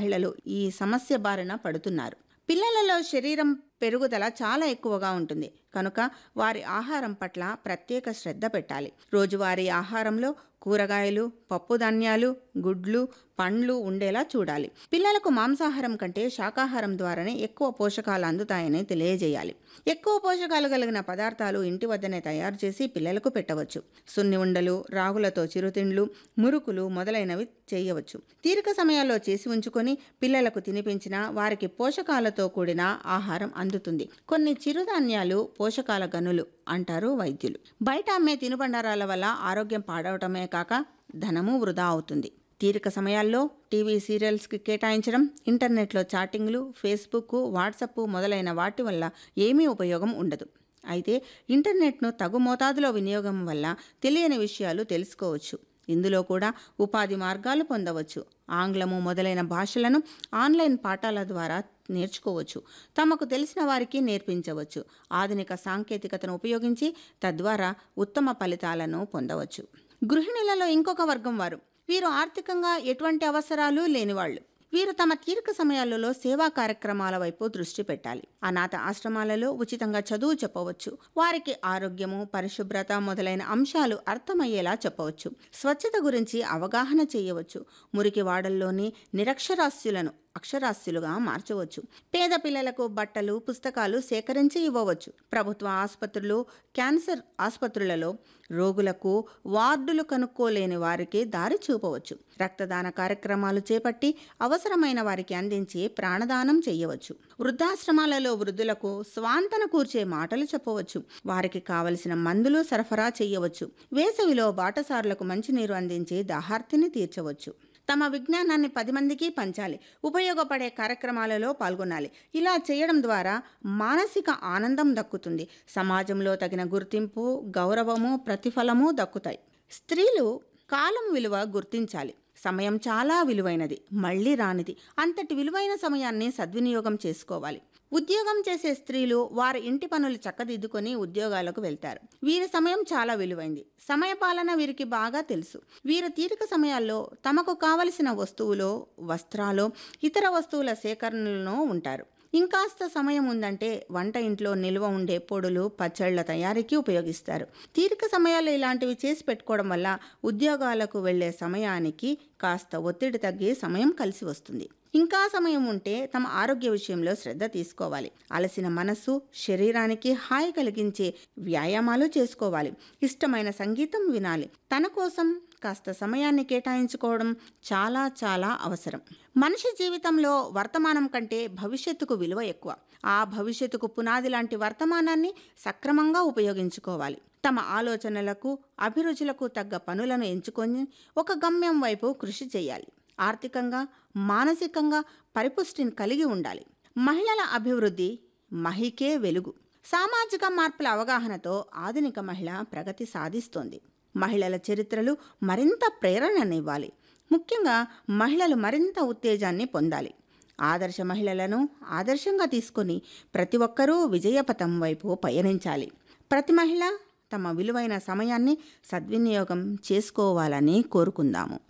మహిళలు ఈ సమస్య బారిన పడుతున్నారు పిల్లలలో శరీరం పెరుగుదల చాలా ఎక్కువగా ఉంటుంది కనుక వారి ఆహారం పట్ల ప్రత్యేక శ్రద్ధ పెట్టాలి రోజువారీ ఆహారంలో కూరగాయలు పప్పు ధాన్యాలు గుడ్లు పండ్లు ఉండేలా చూడాలి పిల్లలకు మాంసాహారం కంటే శాకాహారం ద్వారానే ఎక్కువ పోషకాలు అందుతాయని తెలియజేయాలి ఎక్కువ పోషకాలు కలిగిన పదార్థాలు ఇంటి వద్దనే తయారు చేసి పిల్లలకు పెట్టవచ్చు సున్ని ఉండలు రాగులతో చిరుతిండ్లు మురుకులు మొదలైనవి చేయవచ్చు తీరిక సమయాల్లో చేసి ఉంచుకొని పిల్లలకు తినిపించిన వారికి పోషకాలతో కూడిన ఆహారం అందుతుంది కొన్ని చిరుధాన్యాలు పోషకాల గనులు అంటారు వైద్యులు బయట అమ్మే తినుబండారాల వల్ల ఆరోగ్యం పాడవటమే కాక ధనము వృధా అవుతుంది తీరిక సమయాల్లో టీవీ సీరియల్స్కి కేటాయించడం ఇంటర్నెట్లో చాటింగ్లు ఫేస్బుక్ వాట్సప్ మొదలైన వాటి వల్ల ఏమీ ఉపయోగం ఉండదు అయితే ఇంటర్నెట్ను తగు మోతాదులో వినియోగం వల్ల తెలియని విషయాలు తెలుసుకోవచ్చు ఇందులో కూడా ఉపాధి మార్గాలు పొందవచ్చు ఆంగ్లము మొదలైన భాషలను ఆన్లైన్ పాఠాల ద్వారా నేర్చుకోవచ్చు తమకు తెలిసిన వారికి నేర్పించవచ్చు ఆధునిక సాంకేతికతను ఉపయోగించి తద్వారా ఉత్తమ ఫలితాలను పొందవచ్చు గృహిణులలో ఇంకొక వర్గం వారు వీరు ఆర్థికంగా ఎటువంటి అవసరాలు లేనివాళ్ళు వీరు తమ తీరిక సమయాలలో సేవా కార్యక్రమాల వైపు దృష్టి పెట్టాలి అనాథ ఆశ్రమాలలో ఉచితంగా చదువు చెప్పవచ్చు వారికి ఆరోగ్యము పరిశుభ్రత మొదలైన అంశాలు అర్థమయ్యేలా చెప్పవచ్చు స్వచ్ఛత గురించి అవగాహన చేయవచ్చు మురికి వాడల్లోని నిరక్షరాస్యులను అక్షరాస్యులుగా మార్చవచ్చు పేద పిల్లలకు బట్టలు పుస్తకాలు సేకరించి ఇవ్వవచ్చు ప్రభుత్వ ఆసుపత్రులు క్యాన్సర్ ఆసుపత్రులలో రోగులకు వార్డులు కనుక్కోలేని వారికి దారి చూపవచ్చు రక్తదాన కార్యక్రమాలు చేపట్టి అవసరమైన వారికి అందించి ప్రాణదానం చేయవచ్చు వృద్ధాశ్రమాలలో వృద్ధులకు స్వాంతన కూర్చే మాటలు చెప్పవచ్చు వారికి కావలసిన మందులు సరఫరా చేయవచ్చు వేసవిలో బాటసారులకు మంచినీరు అందించి దాహార్తిని తీర్చవచ్చు తమ విజ్ఞానాన్ని పది మందికి పంచాలి ఉపయోగపడే కార్యక్రమాలలో పాల్గొనాలి ఇలా చేయడం ద్వారా మానసిక ఆనందం దక్కుతుంది సమాజంలో తగిన గుర్తింపు గౌరవము ప్రతిఫలము దక్కుతాయి స్త్రీలు కాలం విలువ గుర్తించాలి సమయం చాలా విలువైనది మళ్ళీ రానిది అంతటి విలువైన సమయాన్ని సద్వినియోగం చేసుకోవాలి ఉద్యోగం చేసే స్త్రీలు వారి ఇంటి పనులు చక్కదిద్దుకొని ఉద్యోగాలకు వెళ్తారు వీరి సమయం చాలా విలువైంది సమయపాలన వీరికి బాగా తెలుసు వీరు తీరిక సమయాల్లో తమకు కావలసిన వస్తువులో వస్త్రాలు ఇతర వస్తువుల సేకరణలో ఉంటారు ఇంకాస్త సమయం ఉందంటే వంట ఇంట్లో నిల్వ ఉండే పొడులు పచ్చళ్ల తయారీకి ఉపయోగిస్తారు తీరిక సమయాల్లో ఇలాంటివి చేసి పెట్టుకోవడం వల్ల ఉద్యోగాలకు వెళ్లే సమయానికి కాస్త ఒత్తిడి తగ్గి సమయం కలిసి వస్తుంది ఇంకా సమయం ఉంటే తమ ఆరోగ్య విషయంలో శ్రద్ధ తీసుకోవాలి అలసిన మనస్సు శరీరానికి హాయి కలిగించే వ్యాయామాలు చేసుకోవాలి ఇష్టమైన సంగీతం వినాలి తన కోసం కాస్త సమయాన్ని కేటాయించుకోవడం చాలా చాలా అవసరం మనిషి జీవితంలో వర్తమానం కంటే భవిష్యత్తుకు విలువ ఎక్కువ ఆ భవిష్యత్తుకు పునాది లాంటి వర్తమానాన్ని సక్రమంగా ఉపయోగించుకోవాలి తమ ఆలోచనలకు అభిరుచులకు తగ్గ పనులను ఎంచుకొని ఒక గమ్యం వైపు కృషి చేయాలి ఆర్థికంగా మానసికంగా పరిపుష్టిని కలిగి ఉండాలి మహిళల అభివృద్ధి మహికే వెలుగు సామాజిక మార్పుల అవగాహనతో ఆధునిక మహిళ ప్రగతి సాధిస్తోంది మహిళల చరిత్రలు మరింత ప్రేరణనివ్వాలి ముఖ్యంగా మహిళలు మరింత ఉత్తేజాన్ని పొందాలి ఆదర్శ మహిళలను ఆదర్శంగా తీసుకొని ప్రతి ఒక్కరూ విజయపథం వైపు పయనించాలి ప్రతి మహిళ తమ విలువైన సమయాన్ని సద్వినియోగం చేసుకోవాలని కోరుకుందాము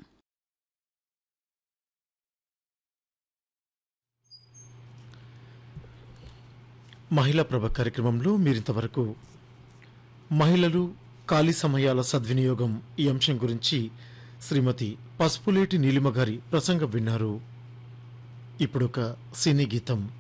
మహిళా ప్రభ కార్యక్రమంలో మీరింతవరకు మహిళలు ఖాళీ సమయాల సద్వినియోగం ఈ అంశం గురించి శ్రీమతి పసుపులేటి నీలిమ గారి ప్రసంగం విన్నారు ఇప్పుడొక సినీ గీతం